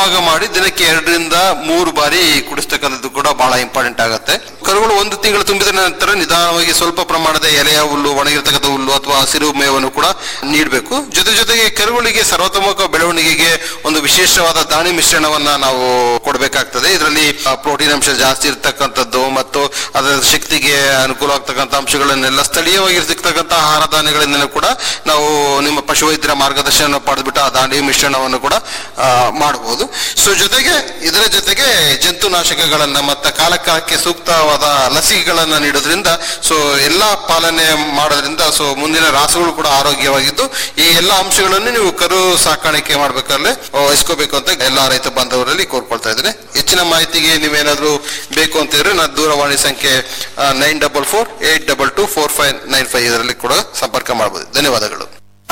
ಭಾಗ ಮಾಡಿ ದಿನಕ್ಕೆ ಎರಡರಿಂದ ಮೂರು ಬಾರಿ ಕುಡಿಸ್ತಕ್ಕಂಥದ್ದು ಕೂಡ ಬಹಳ ಇಂಪಾರ್ಟೆಂಟ್ ಆಗುತ್ತೆ ಕರುಗಳು ಒಂದು ತಿಂಗಳು ತುಂಬಿದ ನಂತರ ನಿಧಾನವಾಗಿ ಸ್ವಲ್ಪ ಪ್ರಮಾಣದ ಎಲೆಯ ಹುಲ್ಲು ಒಣಗಿರ್ತಕ್ಕಂಥ ಹುಲ್ಲು ಅಥವಾ ಹಸಿರು ಮೇವನ್ನು ಕೂಡ ನೀಡಬೇಕು ಜೊತೆ ಜೊತೆಗೆ ಕರುಗಳಿಗೆ ಸರ್ವತೋಮುಖ ಬೆಳವಣಿಗೆಗೆ ಒಂದು ವಿಶೇಷವಾದ ದಾಣಿ ಮಿಶ್ರಣವನ್ನ ನಾವು ಕೊಡಬೇಕಾಗ್ತದೆ ಇದರಲ್ಲಿ ಪ್ರೋಟೀನ್ ಅಂಶ ಜಾಸ್ತಿ ಇರ್ತಕ್ಕಂಥದ್ದು ಮತ್ತು ಅದರ ಶಕ್ತಿಗೆ ಅನುಕೂಲ ಆಗ್ತಕ್ಕಂಥ ಅಂಶಗಳನ್ನೆಲ್ಲ ಸ್ಥಳೀಯವಾಗಿ ಸಿಗ್ತಕ್ಕಂಥ ಆಹಾರ ಧಾನ್ಯಗಳಿಂದ ಕೂಡ ನಾವು ನಿಮ್ಮ ಪಶುವೈದ್ಯರ ಮಾರ್ಗದರ್ಶನ ಪಡೆದ್ಬಿಟ್ಟು ಆ ದಾಂಡಿ ಮಿಶ್ರಣವನ್ನು ಕೂಡ ಆ, ಮಾಡಬಹುದು ಸೊ ಜೊತೆಗೆ ಇದರ ಜೊತೆಗೆ ಜಂತುನಾಶಕಗಳನ್ನ ಮತ್ತೆ ಕಾಲ ಕಾಲಕ್ಕೆ ಸೂಕ್ತವಾದ ಲಸಿಕೆಗಳನ್ನ ನೀಡೋದ್ರಿಂದ ಸೊ ಎಲ್ಲಾ ಪಾಲನೆ ಮಾಡೋದ್ರಿಂದ ಸೊ ಮುಂದಿನ ರಾಸುಗಳು ಕೂಡ ಆರೋಗ್ಯವಾಗಿದ್ದು ಈ ಎಲ್ಲಾ ಅಂಶಗಳನ್ನು ನೀವು ಕರು ಸಾಕಾಣಿಕೆ ಮಾಡ್ಬೇಕಾದ್ರೆ ವಹಿಸ್ಕೋಬೇಕು ಅಂತ ಎಲ್ಲಾ ರೈತ ಬಾಂಧವರಲ್ಲಿ ಕೋರ್ಕೊಳ್ತಾ ಇದ್ದೇನೆ ಹೆಚ್ಚಿನ ಮಾಹಿತಿಗೆ ನೀವೇನಾದ್ರೂ ಬೇಕು ಅಂತ ಇದ್ರೆ ನನ್ನ ದೂರವಾಣಿ ಸಂಖ್ಯೆ nine double four eight double two four five nine five ಇದರಲ್ಲಿ ಕೂಡ ಸಂಪರ್ಕ ಮಾಡಬಹುದು ಧನ್ಯವಾದಗಳು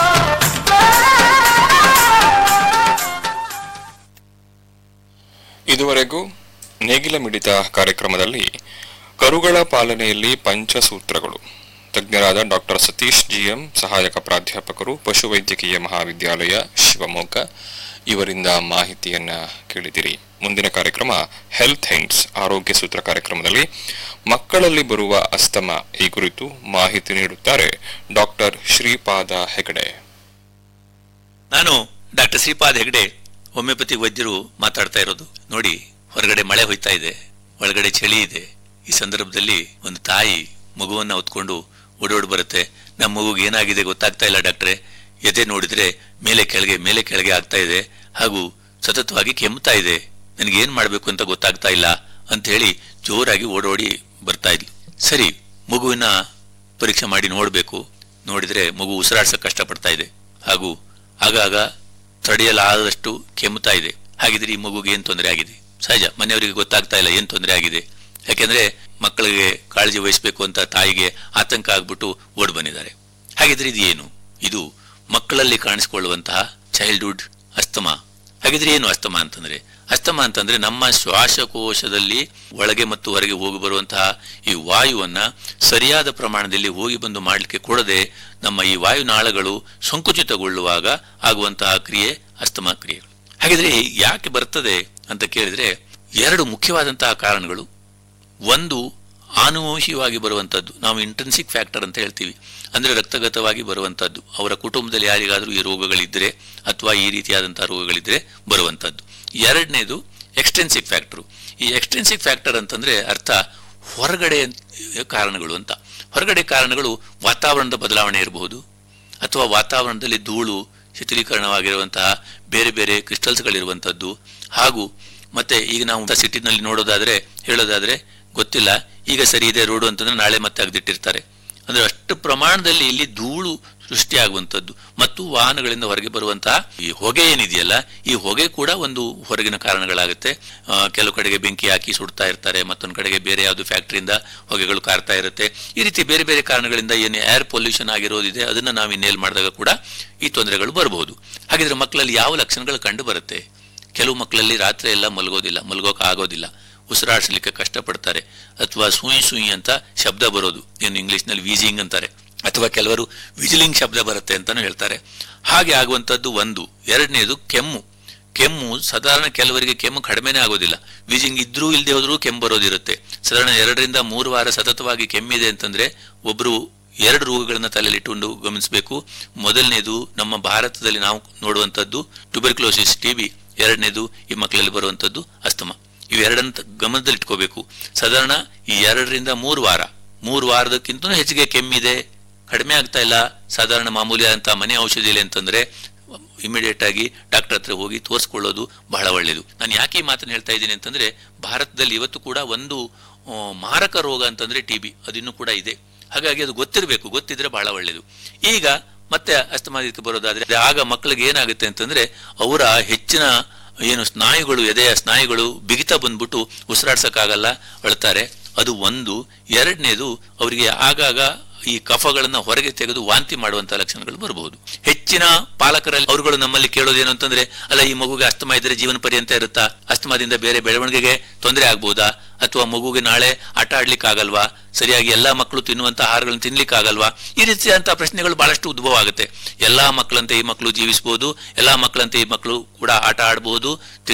ಇದುವರೆಗೂ ನೇಗಿಲ ಮಿಡಿತ ಕಾರ್ಯಕ್ರಮದಲ್ಲಿ ಕರುಗಳ ಪಾಲನೆಯಲ್ಲಿ ಪಂಚಸೂತ್ರಗಳು ತಜ್ಞರಾದ ಡಾಕ್ಟರ್ ಸತೀಶ್ ಜಿಎಂ ಸಹಾಯಕ ಪ್ರಾಧ್ಯಾಪಕರು ಪಶುವೈದ್ಯಕೀಯ ಮಹಾವಿದ್ಯಾಲಯ ಶಿವಮೊಗ್ಗ ಇವರಿಂದ ಮಾಹಿತಿಯನ್ನ ಕೇಳಿದಿರಿ ಮುಂದಿನ ಕಾರ್ಯಕ್ರಮ ಹೆಲ್ತ್ ಹೈಂಡ್ಸ್ ಆರೋಗ್ಯ ಸೂತ್ರ ಕಾರ್ಯಕ್ರಮದಲ್ಲಿ ಮಕ್ಕಳಲ್ಲಿ ಬರುವ ಅಸ್ತಮ ಈ ಕುರಿತು ಮಾಹಿತಿ ನೀಡುತ್ತಾರೆ ಡಾಕ್ಟರ್ ಶ್ರೀಪಾದ ಹೆಗಡೆ ನಾನು ಡಾಕ್ಟರ್ ಶ್ರೀಪಾದ್ ಹೆಗಡೆ ಹೋಮಿಯೋಪತಿ ವೈದ್ಯರು ಮಾತಾಡ್ತಾ ಇರೋದು ನೋಡಿ ಹೊರಗಡೆ ಮಳೆ ಹೋಯ್ತಾ ಇದೆ ಒಳಗಡೆ ಚಳಿ ಇದೆ ಈ ಸಂದರ್ಭದಲ್ಲಿ ಒಂದು ತಾಯಿ ಮಗುವನ್ನ ಹೊತ್ಕೊಂಡು ಓಡೋಡಿ ಬರುತ್ತೆ ನಮ್ಮ ಮಗುಗೆ ಏನಾಗಿದೆ ಗೊತ್ತಾಗ್ತಾ ಇಲ್ಲ ಡಾಕ್ಟ್ರೆ ಎದೆ ನೋಡಿದ್ರೆ ಮೇಲೆ ಕೆಳಗೆ ಮೇಲೆ ಕೆಳಗೆ ಆಗ್ತಾ ಇದೆ ಹಾಗೂ ಸತತವಾಗಿ ಕೆಮ್ತಾ ಇದೆ ನನಗೆ ಏನ್ ಮಾಡ್ಬೇಕು ಅಂತ ಗೊತ್ತಾಗ್ತಾ ಇಲ್ಲ ಅಂತ ಹೇಳಿ ಜೋರಾಗಿ ಓಡೋಡಿ ಬರ್ತಾ ಇದ್ಲು ಸರಿ ಮಗುವಿನ ಪರೀಕ್ಷೆ ಮಾಡಿ ನೋಡ್ಬೇಕು ನೋಡಿದ್ರೆ ಮಗು ಉಸಿರಾಡ್ಸಕ್ ಕಷ್ಟಪಡ್ತಾ ಇದೆ ಹಾಗೂ ಆಗಾಗ ತಡೆಯಲಾದಷ್ಟು ಕೆಮ್ಮುತ್ತಾ ಇದೆ ಹಾಗಿದ್ರೆ ಈ ಮಗುಗೆ ಏನ್ ತೊಂದರೆ ಆಗಿದೆ ಸಹಜ ಮನೆಯವರಿಗೆ ಗೊತ್ತಾಗ್ತಾ ಇಲ್ಲ ಏನ್ ತೊಂದರೆ ಆಗಿದೆ ಯಾಕೆಂದ್ರೆ ಮಕ್ಕಳಿಗೆ ಕಾಳಜಿ ವಹಿಸಬೇಕು ಅಂತ ತಾಯಿಗೆ ಆತಂಕ ಆಗ್ಬಿಟ್ಟು ಓಡ್ ಬಂದಿದ್ದಾರೆ ಹಾಗಿದ್ರೆ ಇದು ಏನು ಇದು ಮಕ್ಕಳಲ್ಲಿ ಕಾಣಿಸಿಕೊಳ್ಳುವಂತಹ ಚೈಲ್ಡ್ಹುಡ್ ಅಸ್ತಮಾ ಹಾಗಿದ್ರೆ ಏನು ಅಸ್ತಮಾ ಅಂತಂದ್ರೆ ಅಸ್ತಮಾ ಅಂತಂದ್ರೆ ನಮ್ಮ ಶ್ವಾಸಕೋಶದಲ್ಲಿ ಒಳಗೆ ಮತ್ತು ಹೊರಗೆ ಹೋಗಿ ಬರುವಂತಹ ಈ ವಾಯುವನ್ನ ಸರಿಯಾದ ಪ್ರಮಾಣದಲ್ಲಿ ಹೋಗಿ ಬಂದು ಮಾಡಲಿಕ್ಕೆ ಕೊಡದೆ ನಮ್ಮ ಈ ವಾಯುನಾಳಗಳು ಸಂಕುಚಿತಗೊಳ್ಳುವಾಗ ಆಗುವಂತಹ ಕ್ರಿಯೆ ಅಸ್ತಮಾ ಕ್ರಿಯೆಗಳು ಹಾಗಿದ್ರೆ ಯಾಕೆ ಬರ್ತದೆ ಅಂತ ಕೇಳಿದ್ರೆ ಎರಡು ಮುಖ್ಯವಾದಂತಹ ಕಾರಣಗಳು ಒಂದು ಆನುವಂಶಿಕವಾಗಿ ಬರುವಂತದ್ದು ನಾವು ಇಂಟೆನ್ಸಿಕ್ ಫ್ಯಾಕ್ಟರ್ ಅಂತ ಹೇಳ್ತೀವಿ ಅಂದ್ರೆ ರಕ್ತಗತವಾಗಿ ಬರುವಂತದ್ದು ಅವರ ಕುಟುಂಬದಲ್ಲಿ ಯಾರಿಗಾದ್ರೂ ಈ ರೋಗಗಳಿದ್ರೆ ಅಥವಾ ಈ ರೀತಿಯಾದಂತಹ ರೋಗಗಳಿದ್ರೆ ಬರುವಂತದ್ದು ಎರಡನೇದು ಎಕ್ಸ್ಟೆನ್ಸಿಕ್ ಫ್ಯಾಕ್ಟರ್ ಈ ಎಕ್ಸ್ಟೆನ್ಸಿಕ್ ಫ್ಯಾಕ್ಟರ್ ಅಂತಂದ್ರೆ ಅರ್ಥ ಹೊರಗಡೆ ಕಾರಣಗಳು ಅಂತ ಹೊರಗಡೆ ಕಾರಣಗಳು ವಾತಾವರಣದ ಬದಲಾವಣೆ ಇರಬಹುದು ಅಥವಾ ವಾತಾವರಣದಲ್ಲಿ ಧೂಳು ಶಿಥಿಲೀಕರಣವಾಗಿರುವಂತಹ ಬೇರೆ ಬೇರೆ ಕ್ರಿಸ್ಟಲ್ಸ್ಗಳಿರುವಂಥದ್ದು ಹಾಗೂ ಮತ್ತೆ ಈಗ ನಾವು ಸಿಟಿನಲ್ಲಿ ನೋಡೋದಾದ್ರೆ ಹೇಳೋದಾದ್ರೆ ಗೊತ್ತಿಲ್ಲ ಈಗ ಸರಿ ಇದೆ ರೋಡು ಅಂತಂದ್ರೆ ನಾಳೆ ಮತ್ತೆ ಅಗ್ದಿಟ್ಟಿರ್ತಾರೆ ಅಂದ್ರೆ ಅಷ್ಟು ಪ್ರಮಾಣದಲ್ಲಿ ಇಲ್ಲಿ ಧೂಳು ಸೃಷ್ಟಿಯಾಗುವಂಥದ್ದು ಮತ್ತು ವಾಹನಗಳಿಂದ ಹೊರಗೆ ಬರುವಂತಹ ಈ ಹೊಗೆ ಏನಿದೆಯಲ್ಲ ಈ ಹೊಗೆ ಕೂಡ ಒಂದು ಹೊರಗಿನ ಕಾರಣಗಳಾಗುತ್ತೆ ಆ, ಕೆಲವು ಕಡೆಗೆ ಬೆಂಕಿ ಹಾಕಿ ಸುಡ್ತಾ ಇರ್ತಾರೆ ಮತ್ತೊಂದು ಕಡೆಗೆ ಬೇರೆ ಯಾವುದು ಫ್ಯಾಕ್ಟರಿಯಿಂದ ಹೊಗೆಗಳು ಕಾರ್ತಾ ಇರುತ್ತೆ ಈ ರೀತಿ ಬೇರೆ ಬೇರೆ ಕಾರಣಗಳಿಂದ ಏನು ಏರ್ ಪೊಲ್ಯೂಷನ್ ಆಗಿರೋದಿದೆ ಅದನ್ನ ನಾವು ಇನ್ನೇಲ್ ಮಾಡಿದಾಗ ಕೂಡ ಈ ತೊಂದರೆಗಳು ಬರಬಹುದು ಹಾಗಿದ್ರೆ ಮಕ್ಕಳಲ್ಲಿ ಯಾವ ಲಕ್ಷಣಗಳು ಕಂಡು ಬರುತ್ತೆ ಕೆಲವು ಮಕ್ಕಳಲ್ಲಿ ರಾತ್ರಿ ಎಲ್ಲ ಮಲಗೋದಿಲ್ಲ ಮಲಗೋಕೆ ಆಗೋದಿಲ್ಲ ಉಸಿರಾಡಿಸ್ಲಿಕ್ಕೆ ಕಷ್ಟಪಡ್ತಾರೆ ಅಥವಾ ಸೂಯಿ ಸೂಯಿ ಅಂತ ಶಬ್ದ ಬರೋದು ಏನು ಇಂಗ್ಲಿಷ್ನಲ್ಲಿ ವೀಜಿಂಗ್ ಅಂತಾರೆ ಅಥವಾ ಕೆಲವರು ವಿಜಿಲಿಂಗ್ ಶಬ್ದ ಬರುತ್ತೆ ಅಂತಾನು ಹೇಳ್ತಾರೆ ಹಾಗೆ ಆಗುವಂಥದ್ದು ಒಂದು ಎರಡನೇದು ಕೆಮ್ಮು ಕೆಮ್ಮು ಸಾಧಾರಣ ಕೆಲವರಿಗೆ ಕೆಮ್ಮು ಕಡಿಮೆನೇ ಆಗೋದಿಲ್ಲ ವೀಜಿಂಗ್ ಇದ್ರೂ ಇಲ್ಲದೆ ಹೋದ್ರೂ ಕೆಮ್ಮು ಬರೋದಿರುತ್ತೆ ಸಾಧಾರಣ ಎರಡರಿಂದ ಮೂರು ವಾರ ಸತತವಾಗಿ ಕೆಮ್ಮಿದೆ ಅಂತಂದ್ರೆ ಒಬ್ರು ಎರಡು ರೋಗಗಳನ್ನ ತಲೆಯಲ್ಲಿ ಇಟ್ಟುಕೊಂಡು ಗಮನಿಸಬೇಕು ಮೊದಲನೇದು ನಮ್ಮ ಭಾರತದಲ್ಲಿ ನಾವು ನೋಡುವಂಥದ್ದು ಟ್ಯೂಬರ್ಕ್ಲೋಸಿಸ್ ಟಿಬಿ ಎರಡನೇದು ಈ ಮಕ್ಕಳಲ್ಲಿ ಬರುವಂಥದ್ದು ಅಸ್ತಮ ಇವೆರಡನ್ನ ತ- ಗಮನದಲ್ಲಿ ಇಟ್ಕೋಬೇಕು ಸಾಧಾರಣ ಈ ಎರಡರಿಂದ ಮೂರು ವಾರ ಮೂರು ವಾರದಕ್ಕಿಂತ ಹೆಚ್ಚಿಗೆ ಕೆಮ್ಮಿದೆ ಕಡಿಮೆ ಆಗ್ತಾ ಇಲ್ಲ ಸಾಧಾರಣ ಮಾಮೂಲಿ ಅಂತ ಮನೆ ಔಷಧಿಯಲ್ಲಿ ಅಂತಂದ್ರೆ ಇಮಿಡಿಯೇಟ್ ಆಗಿ ಡಾಕ್ಟರ್ ಹತ್ರ ಹೋಗಿ ತೋರಿಸ್ಕೊಳ್ಳೋದು ಬಹಳ ಒಳ್ಳೆಯದು ನಾನು ಯಾಕೆ ಈ ಮಾತನ್ನು ಹೇಳ್ತಾ ಇದ್ದೀನಿ ಅಂತಂದ್ರೆ ಭಾರತದಲ್ಲಿ ಇವತ್ತು ಕೂಡ ಒಂದು ಆ, ಮಾರಕ ರೋಗ ಅಂತಂದ್ರೆ ಟಿ ಬಿ ಅದಿನ್ನೂ ಕೂಡ ಇದೆ ಹಾಗಾಗಿ ಅದು ಗೊತ್ತಿರಬೇಕು ಗೊತ್ತಿದ್ರೆ ಬಹಳ ಒಳ್ಳೆಯದು ಈಗ ಮತ್ತೆ ಅಸ್ತಮಾದಿಕ್ಕೆ ಬರೋದಾದ್ರೆ ಆಗ ಮಕ್ಕಳಿಗೆ ಏನಾಗುತ್ತೆ ಅಂತಂದ್ರೆ ಅವರ ಹೆಚ್ಚಿನ ಏನು ಸ್ನಾಯುಗಳು ಎದೆಯ ಸ್ನಾಯುಗಳು ಬಿಗಿತ ಬಂದ್ಬಿಟ್ಟು ಉಸಿರಾಡ್ಸಕ್ಕಾಗಲ್ಲ ಅಳ್ತಾರೆ ಅದು ಒಂದು ಎರಡನೇದು ಅವರಿಗೆ ಆಗಾಗ ಈ ಕಫಗಳನ್ನ ಹೊರಗೆ ತೆಗೆದು ವಾಂತಿ ಮಾಡುವಂತ ಲಕ್ಷಣಗಳು ಬರಬಹುದು ಹೆಚ್ಚಿನ ಪಾಲಕರಲ್ಲಿ ಅವರುಗಳು ನಮ್ಮಲ್ಲಿ ಕೇಳೋದೇನು ಅಂತಂದ್ರೆ ಅಲ್ಲ ಈ ಮಗುಗೆ ಅಸ್ತಮ ಇದ್ರೆ ಜೀವನ ಪರ್ಯಂತ ಇರುತ್ತಾ ಅಸ್ತಮದಿಂದ ಬೇರೆ ಬೆಳವಣಿಗೆಗೆ ತೊಂದರೆ ಆಗ್ಬೋದಾ ಅಥವಾ ಮಗುಗೆ ನಾಳೆ ಆಟ ಆಡ್ಲಿಕ್ಕೆ ಆಗಲ್ವಾ ಸರಿಯಾಗಿ ಎಲ್ಲಾ ಮಕ್ಕಳು ತಿನ್ನುವಂತ ಆಹಾರಗಳನ್ನು ತಿನ್ಲಿಕ್ಕೆ ಆಗಲ್ವಾ ಈ ರೀತಿಯಂತ ಪ್ರಶ್ನೆಗಳು ಬಹಳಷ್ಟು ಉದ್ಭವ ಆಗುತ್ತೆ ಎಲ್ಲಾ ಮಕ್ಕಳಂತೆ ಈ ಮಕ್ಕಳು ಜೀವಿಸಬಹುದು ಎಲ್ಲಾ ಮಕ್ಕಳಂತೆ ಈ ಮಕ್ಕಳು ಕೂಡ ಆಟ ಆಡಬಹುದು